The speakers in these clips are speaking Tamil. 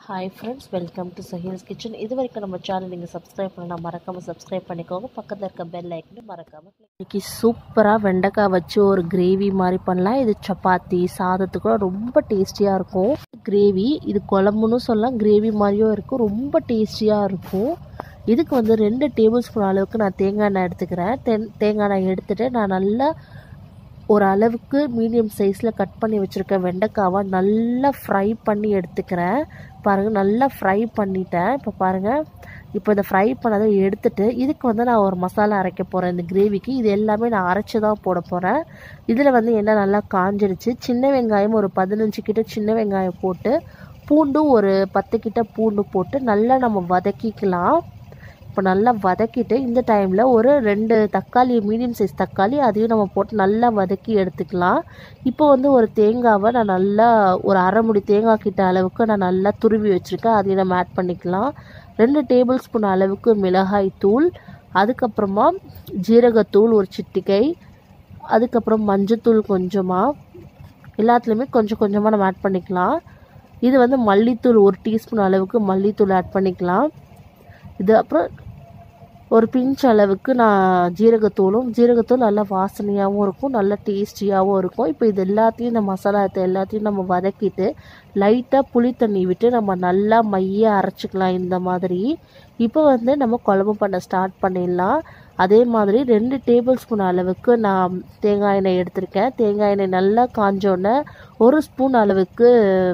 hi friends welcome to Sahil's kitchen இது வரைக்கும் நம்ம சேனல் நீங்கள் சப்ஸ்கிரைப் பண்ணலாம் மறக்காமல் சப்ஸ்கிரைப் பண்ணிக்கோங்க பக்கத்தில் இருக்க பெல் ஐக்கனும் மறக்காமல் இன்னைக்கு சூப்பராக வெண்டைக்காய் வச்சு ஒரு கிரேவி மாதிரி பண்ணலாம் இது சப்பாத்தி சாதத்துக்கு ரொம்ப டேஸ்டியாக இருக்கும் கிரேவி இது குழம்புன்னு சொல்லலாம் கிரேவி மாதிரியும் இருக்கும் ரொம்ப டேஸ்டியாக இருக்கும் இதுக்கு வந்து ரெண்டு டேபிள் ஸ்பூன் அளவுக்கு நான் தேங்காய் எண்ணெய் எடுத்துக்கிறேன் தென் தேங்காய் எண்ணெய் எடுத்துகிட்டு நான் நல்லா ஒரு அளவுக்கு மீடியம் சைஸில் கட் பண்ணி வச்சுருக்க வெண்டைக்காவை நல்லா ஃப்ரை பண்ணி எடுத்துக்கிறேன் பாருங்கள் நல்லா ஃப்ரை பண்ணிட்டேன் இப்போ பாருங்கள் இப்போ இந்த ஃப்ரை பண்ணதை எடுத்துட்டு இதுக்கு வந்து நான் ஒரு மசாலா அரைக்க போகிறேன் இந்த கிரேவிக்கு இது எல்லாமே நான் அரைச்சி தான் போட போகிறேன் இதில் வந்து என்ன நல்லா காஞ்சிடுச்சு சின்ன வெங்காயம் ஒரு பதினஞ்சு கிட்ட சின்ன வெங்காயம் போட்டு பூண்டும் ஒரு பத்து கிட்ட பூண்டு போட்டு நல்லா நம்ம வதக்கிக்கலாம் இப்போ நல்லா வதக்கிட்டு இந்த டைமில் ஒரு ரெண்டு தக்காளி மீடியம் சைஸ் தக்காளி அதையும் நம்ம போட்டு நல்லா வதக்கி எடுத்துக்கலாம் இப்போ வந்து ஒரு தேங்காவை நான் நல்லா ஒரு அரை முடி தேங்காய் கிட்ட அளவுக்கு நான் நல்லா துருவி வச்சுருக்கேன் அதையும் நம்ம ஆட் பண்ணிக்கலாம் ரெண்டு டேபிள் ஸ்பூன் அளவுக்கு மிளகாய் தூள் அதுக்கப்புறமா ஜீரகத்தூள் ஒரு சிட்டிகை அதுக்கப்புறம் மஞ்சத்தூள் கொஞ்சமாக எல்லாத்துலேயுமே கொஞ்சம் கொஞ்சமாக நம்ம ஆட் பண்ணிக்கலாம் இது வந்து மல்லித்தூள் ஒரு டீஸ்பூன் அளவுக்கு மல்லித்தூள் ஆட் பண்ணிக்கலாம் இது அப்புறம் ஒரு பிஞ்ச் அளவுக்கு நான் ஜீரகத்தூளும் ஜீரகத்தூள் நல்லா வாசனையாகவும் இருக்கும் நல்லா டேஸ்டியாகவும் இருக்கும் இப்போ இது எல்லாத்தையும் இந்த மசாலா எல்லாத்தையும் நம்ம வதக்கிட்டு லைட்டாக புளி தண்ணி விட்டு நம்ம நல்லா மைய அரைச்சிக்கலாம் இந்த மாதிரி இப்போ வந்து நம்ம குழம்பு பண்ண ஸ்டார்ட் பண்ணிடலாம் அதே மாதிரி ரெண்டு டேபிள் ஸ்பூன் அளவுக்கு நான் தேங்காய் எண்ணெய் எடுத்திருக்கேன் தேங்காய் எண்ணெய் நல்லா காஞ்சோடனே ஒரு ஸ்பூன் அளவுக்கு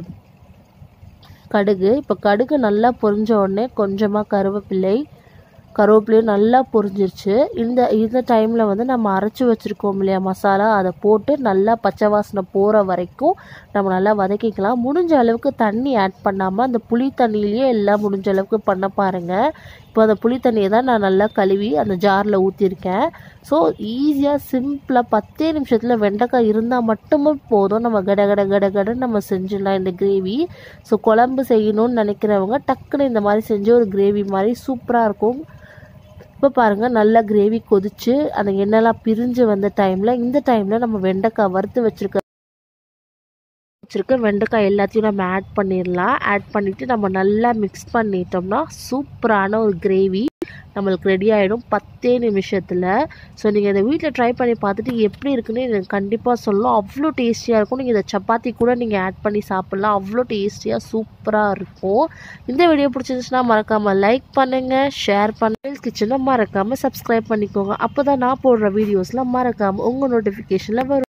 கடுகு இப்போ கடுகு நல்லா பொரிஞ்ச உடனே கொஞ்சமாக கருவேப்பிலை கருவேப்பிலையும் நல்லா பொரிஞ்சிருச்சு இந்த இந்த டைமில் வந்து நம்ம அரைச்சி வச்சுருக்கோம் இல்லையா மசாலா அதை போட்டு நல்லா பச்சை வாசனை போகிற வரைக்கும் நம்ம நல்லா வதக்கிக்கலாம் முடிஞ்ச அளவுக்கு தண்ணி ஆட் பண்ணாமல் அந்த புளி தண்ணியிலேயே எல்லாம் முடிஞ்ச அளவுக்கு பண்ண பாருங்கள் இப்போ அந்த புளி தண்ணியை தான் நான் நல்லா கழுவி அந்த ஜாரில் ஊற்றிருக்கேன் ஸோ ஈஸியாக சிம்பிளாக பத்தே நிமிஷத்தில் வெண்டைக்காய் இருந்தால் மட்டுமே போதும் நம்ம கட கட கட கடன்னு நம்ம செஞ்சிடலாம் இந்த கிரேவி ஸோ குழம்பு செய்யணும்னு நினைக்கிறவங்க டக்குன்னு இந்த மாதிரி செஞ்சு ஒரு கிரேவி மாதிரி சூப்பராக இருக்கும் இப்போ பாருங்கள் நல்லா கிரேவி கொதிச்சு அந்த எண்ணெய்லாம் பிரிஞ்சு வந்த டைமில் இந்த டைமில் நம்ம வெண்டைக்காய் வறுத்து வச்சுருக்க வச்சுருக்க வெண்டைக்காய் எல்லாத்தையும் நம்ம ஆட் பண்ணிடலாம் ஆட் பண்ணிவிட்டு நம்ம நல்லா மிக்ஸ் பண்ணிட்டோம்னா சூப்பரான ஒரு கிரேவி நம்மளுக்கு ரெடி ஆகிடும் பத்தே நிமிஷத்தில் ஸோ நீங்கள் இதை வீட்டில் ட்ரை பண்ணி பார்த்துட்டு எப்படி இருக்குன்னு எனக்கு கண்டிப்பாக சொல்லணும் அவ்வளோ டேஸ்டியாக இருக்கும் நீங்கள் இதை சப்பாத்தி கூட நீங்கள் ஆட் பண்ணி சாப்பிட்லாம் அவ்வளோ டேஸ்டியாக சூப்பராக இருக்கும் இந்த வீடியோ பிடிச்சிருந்துச்சுன்னா மறக்காமல் லைக் பண்ணுங்கள் ஷேர் பண்ணுங்கள் கிச்சனை மறக்காமல் சப்ஸ்கிரைப் பண்ணிக்கோங்க அப்போ தான் நான் போடுற வீடியோஸ்லாம் மறக்காமல் உங்கள் நோட்டிஃபிகேஷனில் வரும்